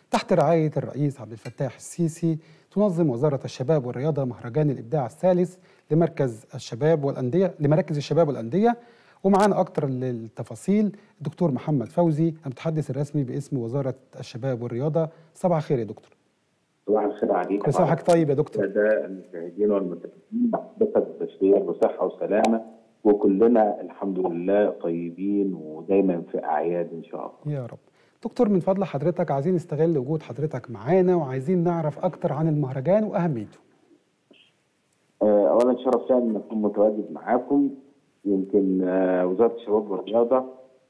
تحت رعاية الرئيس عبد الفتاح السيسي تنظم وزارة الشباب والرياضة مهرجان الإبداع الثالث لمركز الشباب والأندية لمراكز الشباب والأندية ومعانا أكتر التفاصيل الدكتور محمد فوزي المتحدث الرسمي باسم وزارة الشباب والرياضة صباح الخير يا دكتور صباح الخير عليك كل صباحك طيب يا دكتور ده المشاهدين والمتابعين بصحة بخير وصحة وسلامة وكلنا الحمد لله طيبين ودايما في أعياد إن شاء الله يا رب دكتور من فضل حضرتك عايزين نستغل وجود حضرتك معانا وعايزين نعرف أكتر عن المهرجان وأهميته آه، أولا شرف لي أن أكون متواجد معاكم يمكن آه، وزارة الشباب والرياضة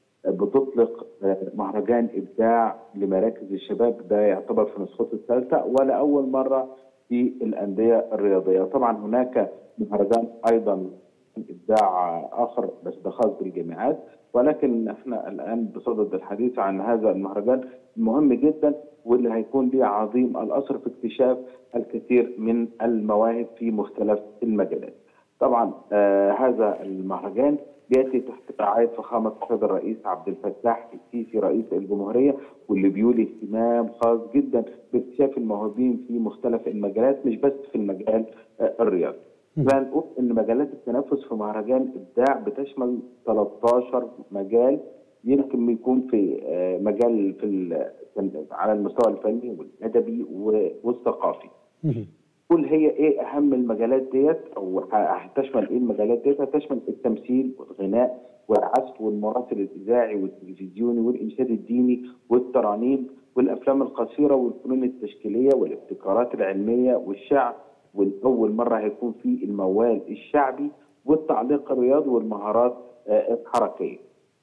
بتطلق آه، مهرجان إبداع لمراكز الشباب ده يعتبر في نسخته الثالثة ولأول مرة في الأندية الرياضية طبعا هناك مهرجان أيضا إبداع آخر بس ده خاص بالجامعات ولكن احنا الآن بصدد الحديث عن هذا المهرجان المهم جدا واللي هيكون ليه عظيم الأثر في اكتشاف الكثير من المواهب في مختلف المجالات طبعا آه هذا المهرجان بياتي تحت رعايه فخامه السيد الرئيس عبد الفتاح السيسي رئيس الجمهوريه واللي بيولي اهتمام خاص جدا باكتشاف الموهوبين في مختلف المجالات مش بس في المجال آه الرياضي. فنقول ان مجالات التنافس في مهرجان ابداع بتشمل 13 مجال يمكن يكون في آه مجال في على المستوى الفني والادبي والثقافي. قول هي ايه اهم المجالات ديت او هتشمل ايه المجالات ديت؟ هتشمل التمثيل والغناء والعزف والمراسل الاذاعي والتلفزيوني والانشاد الديني والترانيم والافلام القصيره والفنون التشكيليه والابتكارات العلميه والشعر والاول مره هيكون في الموال الشعبي والتعليق الرياضي والمهارات الحركيه.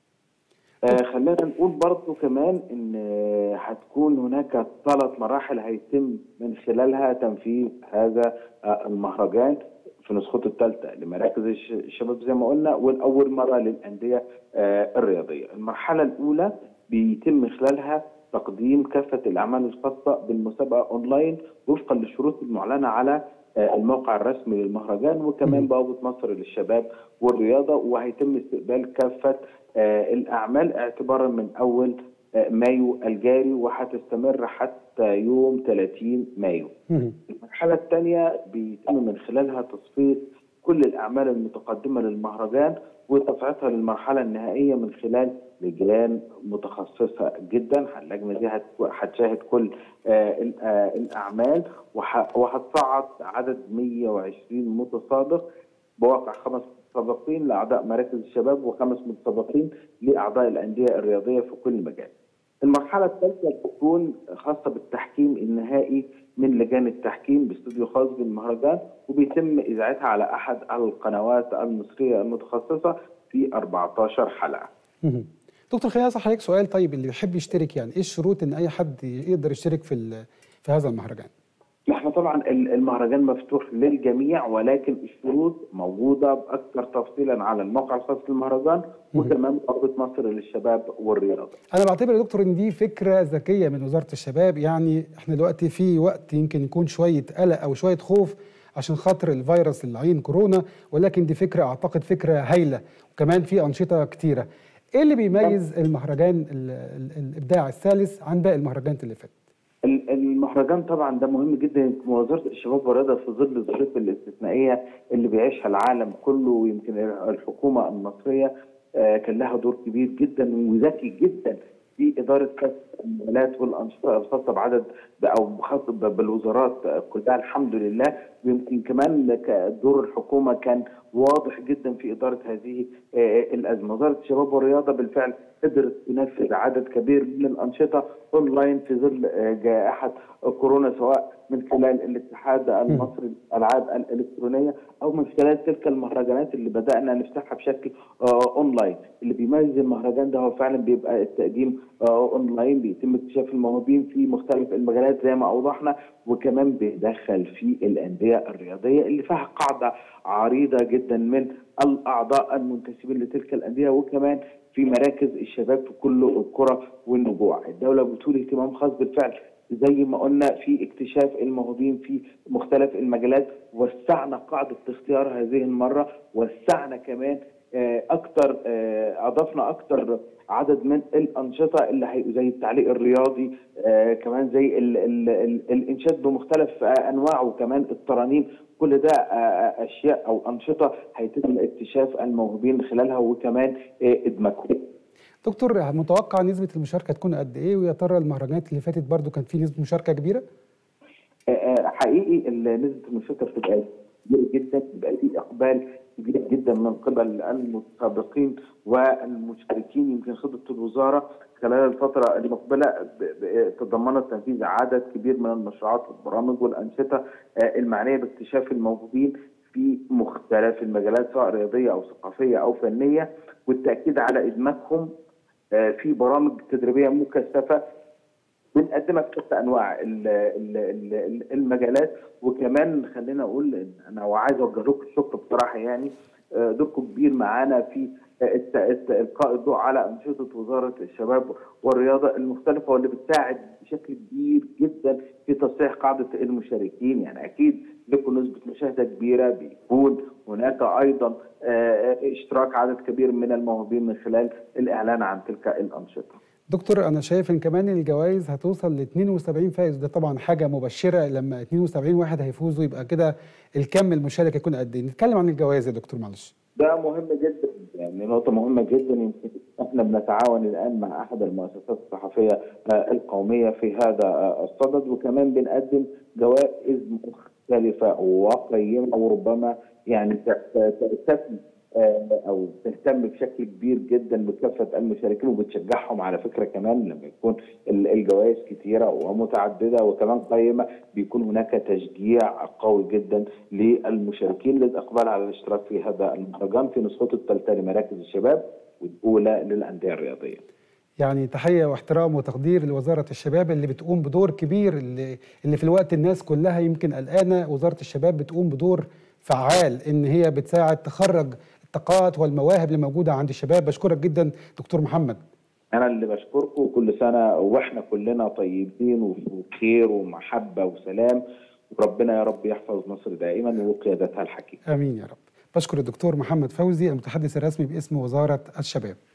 آه خلينا نقول برضو كمان ان هتكون هناك ثلاث مراحل هيتم من خلالها تنفيذ هذا آه المهرجان في نسخته الثالثه لمراكز الشباب زي ما قلنا والاول مره للانديه آه الرياضيه. المرحله الاولى بيتم من خلالها تقديم كافه الاعمال الخاصه بالمسابقه اونلاين وفقا للشروط المعلنه على الموقع الرسمي للمهرجان وكمان بوابه مصر للشباب والرياضه وهيتم استقبال كافه الاعمال اعتبارا من اول مايو الجاري وهتستمر حتى يوم 30 مايو. المرحله الثانيه بيتم من خلالها تصفيه كل الاعمال المتقدمه للمهرجان وتصعيدها للمرحله النهائيه من خلال لجان متخصصه جدا، اللجنه دي هتشاهد كل الاعمال وهتصعد عدد 120 متسابق بواقع خمس متسابقين لاعضاء مراكز الشباب وخمس متسابقين لاعضاء الانديه الرياضيه في كل مجال. المرحله الثالثه تكون خاصه بالتحكيم النهائي من لجان التحكيم باستوديو خاص بالمهرجان وبيتم اذاعتها على احد القنوات المصريه المتخصصه في 14 حلقه. دكتور خليني اسال حضرتك سؤال طيب اللي بيحب يشترك يعني ايه الشروط ان اي حد يقدر يشترك في في هذا المهرجان؟ احنا طبعا المهرجان مفتوح للجميع ولكن الشروط موجوده باكثر تفصيلا على الموقع الخاص بالمهرجان وكمان بوابه مصر للشباب والرياضه. انا بعتبر يا دكتور ان دي فكره ذكيه من وزاره الشباب يعني احنا دلوقتي في وقت يمكن يكون شويه قلق او شويه خوف عشان خاطر الفيروس اللعين كورونا ولكن دي فكره اعتقد فكره هايله وكمان في انشطه كتيره. ايه اللي بيميز المهرجان الابداع الثالث عن باقي المهرجانات اللي فاتت؟ المهرجان طبعا ده مهم جدا وزاره الشباب والرياضه في ظل الظروف الاستثنائيه اللي بيعيشها العالم كله ويمكن الحكومه المصريه كان لها دور كبير جدا وذكي جدا في اداره كافه المجالات والانشطه الخاصه بعدد او خاصه بالوزارات كلها الحمد لله ويمكن كمان دور الحكومه كان واضح جدا في اداره هذه الازمه، وزاره الشباب والرياضه بالفعل قدرت تنفذ عدد كبير من الانشطه اونلاين في ظل جائحه كورونا سواء من خلال الاتحاد المصري للالعاب الالكترونيه او من خلال تلك المهرجانات اللي بدانا نفتحها بشكل اونلاين، اللي بيميز المهرجان ده هو فعلا بيبقى التقديم اونلاين بيتم اكتشاف الموهوبين في مختلف المجالات زي ما اوضحنا وكمان بيدخل في الانديه الرياضيه اللي فيها قاعده عريضه جدا من الاعضاء المنتسبين لتلك الانديه وكمان في مراكز الشباب في كل القرى والنجوع، الدوله بتولي اهتمام خاص بالفعل زي ما قلنا في اكتشاف الموهوبين في مختلف المجالات وسعنا قاعده اختيار هذه المره وسعنا كمان اكتر اضفنا اكتر عدد من الانشطه اللي هي زي التعليق الرياضي كمان زي ال ال ال الانشاد بمختلف انواعه وكمان الترانيم كل ده اشياء او انشطه هيتم اكتشاف الموهوبين خلالها وكمان ادماجهم دكتور متوقع نسبه المشاركه تكون قد ايه ويا ترى المهرجانات اللي فاتت برضو كان في نسبه مشاركه كبيره؟ حقيقي نسبه المشاركه بتبقى كبيره جدا بيبقى في اقبال كبير جدا من قبل المتسابقين والمشاركين يمكن خطه الوزاره خلال الفتره المقبله تضمنت تنفيذ عدد كبير من المشروعات والبرامج والانشطه المعنيه باكتشاف الموهوبين في مختلف المجالات سواء رياضيه او ثقافيه او فنيه والتاكيد على ادماجهم في برامج تدريبيه مكثفه بنقدمها في شتى انواع المجالات وكمان خلينا اقول ان انا وعايز اوجه لكم الشكر بصراحه يعني دوركم كبير معانا في القاء الضوء على انشطه وزاره الشباب والرياضه المختلفه واللي بتساعد بشكل كبير جدا في تصحيح قاعده المشاركين يعني اكيد لكم نسبه مشاهده كبيره بيكون هناك ايضا اشتراك عدد كبير من الموهوبين من خلال الاعلان عن تلك الانشطه. دكتور انا شايف ان كمان الجوائز هتوصل ل 72 فائز ده طبعا حاجه مبشره لما 72 واحد هيفوزوا يبقى كده الكم المشارك يكون قد ايه نتكلم عن الجوائز يا دكتور معلش ده مهم جدا يعني نقطه مهمه جدا يمكن احنا بنتعاون الان مع احد المؤسسات الصحفيه القوميه في هذا الصدد وكمان بنقدم جوائز مختلفه وقيمه وربما يعني تفي او تهتم بشكل كبير جدا بكافه المشاركين وبتشجعهم على فكره كمان لما يكون الجوائز كثيره ومتعدده وكمان قيمه بيكون هناك تشجيع قوي جدا للمشاركين للاقبال على الاشتراك في هذا المهرجان في نسخته الثالثه لمراكز الشباب والاولى للانديه الرياضيه. يعني تحيه واحترام وتقدير لوزاره الشباب اللي بتقوم بدور كبير اللي, اللي في الوقت الناس كلها يمكن قلقانه وزاره الشباب بتقوم بدور فعال ان هي بتساعد تخرج الطاقات والمواهب اللي موجوده عند الشباب بشكرك جدا دكتور محمد انا اللي بشكركم كل سنه واحنا كلنا طيبين وخير ومحبه وسلام وربنا يا رب يحفظ مصر دائما وقيادتها الحكيمه امين يا رب بشكر الدكتور محمد فوزي المتحدث الرسمي باسم وزاره الشباب